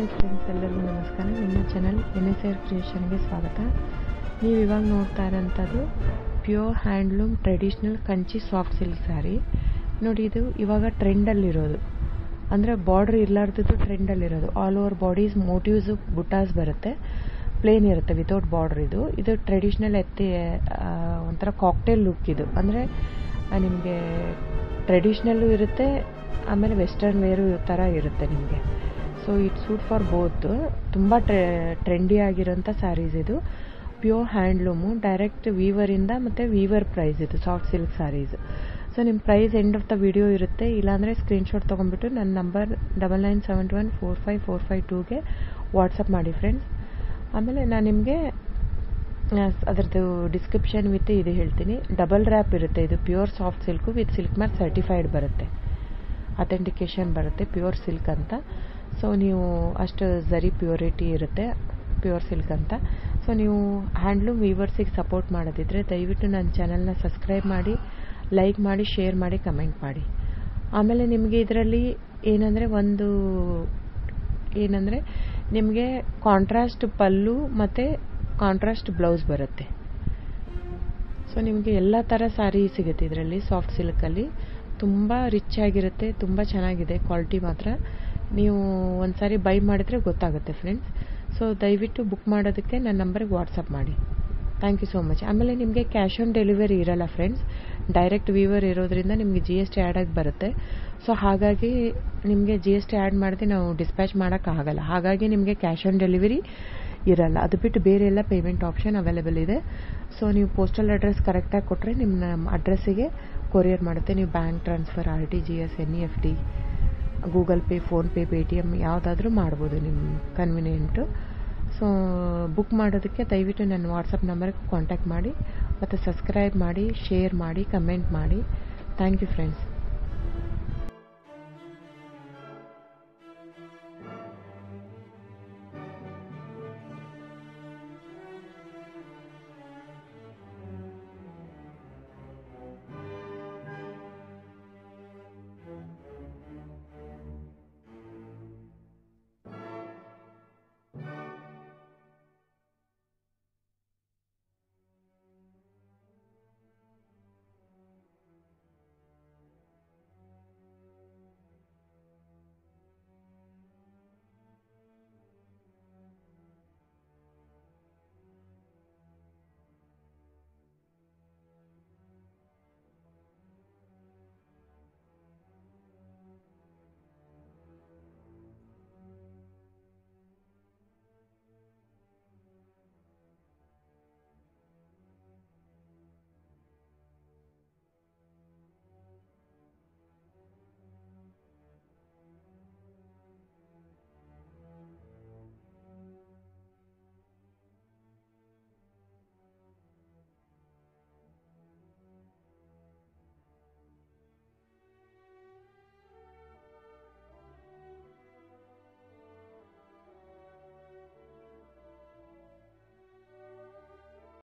hi friends ಎಲ್ಲರಿಗೂ ನಮಸ್ಕಾರ ನಿಮ್ಮ ಚಾನಲ್ ಎನ್ ಎಸ್ ಆರ್ ಕ್ರಿಯೇಷನ್ಗೆ ಸ್ವಾಗತ ನೀವು ಇವಾಗ ನೋಡ್ತಾ ಇರೋಂಥದ್ದು pure handloom traditional Kanchi soft silk sari ನೋಡಿ ಇದು ಇವಾಗ ಟ್ರೆಂಡಲ್ಲಿರೋದು ಅಂದರೆ ಬಾರ್ಡ್ರ್ ಇರಲಾರ್ದದ್ದು ಟ್ರೆಂಡಲ್ಲಿರೋದು ಆಲ್ ಓವರ್ ಬಾಡೀಸ್ ಮೋಟಿವ್ಸು ಬುಟಾಸ್ ಬರುತ್ತೆ ಪ್ಲೇನ್ ಇರುತ್ತೆ ವಿತೌಟ್ ಬಾರ್ಡ್ರ್ ಇದು ಇದು ಟ್ರೆಡಿಷ್ನಲ್ ಎತ್ತಿ ಆ, ಒಂಥರ ಕಾಕ್ಟೇಲ್ ಲುಕ್ ಇದು ಅಂದರೆ ನಿಮಗೆ ಟ್ರೆಡಿಷ್ನಲ್ಲು ಇರುತ್ತೆ ಆಮೇಲೆ ವೆಸ್ಟರ್ನ್ ವೇರು ಥರ ಇರುತ್ತೆ ನಿಮಗೆ so it suit for both ತುಂಬ ಟ್ರೆ ಟ್ರೆಂಡಿ ಆಗಿರೋಂಥ ಸ್ಯಾರೀಸ್ ಇದು ಪ್ಯೂರ್ ಹ್ಯಾಂಡ್ಲೂಮು ಡೈರೆಕ್ಟ್ ವೀವರಿಂದ ಮತ್ತು ವೀವರ್ ಪ್ರೈಸ್ ಇದು ಸಾಫ್ಟ್ ಸಿಲ್ಕ್ ಸ್ಯಾರೀಸ್ ಸೊ ನಿಮ್ಮ price end of the video ಇರುತ್ತೆ ಇಲ್ಲಾಂದರೆ ಸ್ಕ್ರೀನ್ಶಾಟ್ ತೊಗೊಂಡ್ಬಿಟ್ಟು ನನ್ನ number double nine seven one four five four five ಟೂಗೆ ವಾಟ್ಸಪ್ ಮಾಡಿ ಫ್ರೆಂಡ್ಸ್ ಆಮೇಲೆ ನಾನು ನಿಮಗೆ ಅದರದ್ದು ಡಿಸ್ಕ್ರಿಪ್ಷನ್ ವಿತ್ ಇದು ಹೇಳ್ತೀನಿ ಡಬಲ್ ರ್ಯಾಪ್ ಇರುತ್ತೆ ಇದು pure soft silk with silk mark certified ಬರುತ್ತೆ ಅಥೆಂಟಿಕೇಶನ್ ಬರುತ್ತೆ ಪ್ಯೂರ್ ಸಿಲ್ಕ್ ಅಂತ ಸೊ ನೀವು ಅಷ್ಟು ಝರಿ ಪ್ಯೂರಿಟಿ ಇರುತ್ತೆ ಪ್ಯೂರ್ ಸಿಲ್ಕ್ ಅಂತ ಸೊ ನೀವು ಹ್ಯಾಂಡ್ಲೂಮ್ ವೀವರ್ಸಿಗೆ ಸಪೋರ್ಟ್ ಮಾಡೋದಿದ್ರೆ ದಯವಿಟ್ಟು ನನ್ನ ಚಾನಲ್ನ ಸಬ್ಸ್ಕ್ರೈಬ್ ಮಾಡಿ ಲೈಕ್ ಮಾಡಿ ಶೇರ್ ಮಾಡಿ ಕಮೆಂಟ್ ಮಾಡಿ ಆಮೇಲೆ ನಿಮಗೆ ಇದರಲ್ಲಿ ಏನಂದರೆ ಒಂದು ಏನಂದರೆ ನಿಮಗೆ ಕಾಂಟ್ರಾಸ್ಟ್ ಪಲ್ಲು ಮತ್ತು ಕಾಂಟ್ರಾಸ್ಟ್ ಬ್ಲೌಸ್ ಬರುತ್ತೆ ಸೊ ನಿಮಗೆ ಎಲ್ಲ ಥರ ಸ್ಯಾರಿ ಸಿಗುತ್ತೆ ಇದರಲ್ಲಿ ಸಾಫ್ಟ್ ಸಿಲ್ಕಲ್ಲಿ ತುಂಬ ರಿಚ್ ಆಗಿರುತ್ತೆ ತುಂಬ ಚೆನ್ನಾಗಿದೆ ಕ್ವಾಲಿಟಿ ಮಾತ್ರ ನೀವು ಒಂದು ಸಾರಿ ಬೈ ಮಾಡಿದ್ರೆ ಗೊತ್ತಾಗುತ್ತೆ ಫ್ರೆಂಡ್ಸ್ ಸೊ ದಯವಿಟ್ಟು ಬುಕ್ ಮಾಡೋದಕ್ಕೆ ನನ್ನ ನಂಬರ್ಗೆ ವಾಟ್ಸಪ್ ಮಾಡಿ ಥ್ಯಾಂಕ್ ಯು ಸೋ ಮಚ್ ಆಮೇಲೆ ನಿಮಗೆ ಕ್ಯಾಶ್ ಆನ್ ಡೆಲಿವರಿ ಇರಲ್ಲ ಫ್ರೆಂಡ್ಸ್ ಡೈರೆಕ್ಟ್ ವೀವರ್ ಇರೋದ್ರಿಂದ ನಿಮಗೆ ಜಿ ಎಸ್ ಟಿ ಆ್ಯಡ್ ಆಗಿ ಬರುತ್ತೆ ಸೊ ಹಾಗಾಗಿ ನಿಮಗೆ ಜಿ ಎಸ್ ಟಿ ಆ್ಯಡ್ ಮಾಡದೆ ನಾವು ಡಿಸ್ಪ್ಯಾಚ್ ಮಾಡೋಕ್ಕಾಗಲ್ಲ ಹಾಗಾಗಿ ನಿಮಗೆ ಕ್ಯಾಶ್ ಆನ್ ಡೆಲಿವರಿ ಇರಲ್ಲ ಅದು ಬಿಟ್ಟು ಬೇರೆ ಎಲ್ಲ ಪೇಮೆಂಟ್ ಆಪ್ಷನ್ ಅವೈಲೇಬಲ್ ಇದೆ ಸೊ ನೀವು ಪೋಸ್ಟಲ್ ಅಡ್ರೆಸ್ ಕರೆಕ್ಟಾಗಿ ಕೊಟ್ಟರೆ ನಿಮ್ಮ ಅಡ್ರೆಸ್ಸಿಗೆ ಕೊರಿಯರ್ ಮಾಡುತ್ತೆ ನೀವು bank transfer R T G S N E F T Google Pay PhonePe Paytm ಯಾವುದಾದ್ರೂ ಮಾಡ್ಬೋದು ನಿಮ್ಮ ಕನ್ವಿನಿಯೆಂಟು ಸೊ ಬುಕ್ ಮಾಡೋದಕ್ಕೆ ದಯವಿಟ್ಟು ನನ್ನ ವಾಟ್ಸಪ್ ನಂಬರ್ಗೆ ಕಾಂಟ್ಯಾಕ್ಟ್ ಮಾಡಿ ಮತ್ತು ಸಬ್ಸ್ಕ್ರೈಬ್ ಮಾಡಿ ಶೇರ್ ಮಾಡಿ ಕಮೆಂಟ್ ಮಾಡಿ ಥ್ಯಾಂಕ್ ಯು ಫ್ರೆಂಡ್ಸ್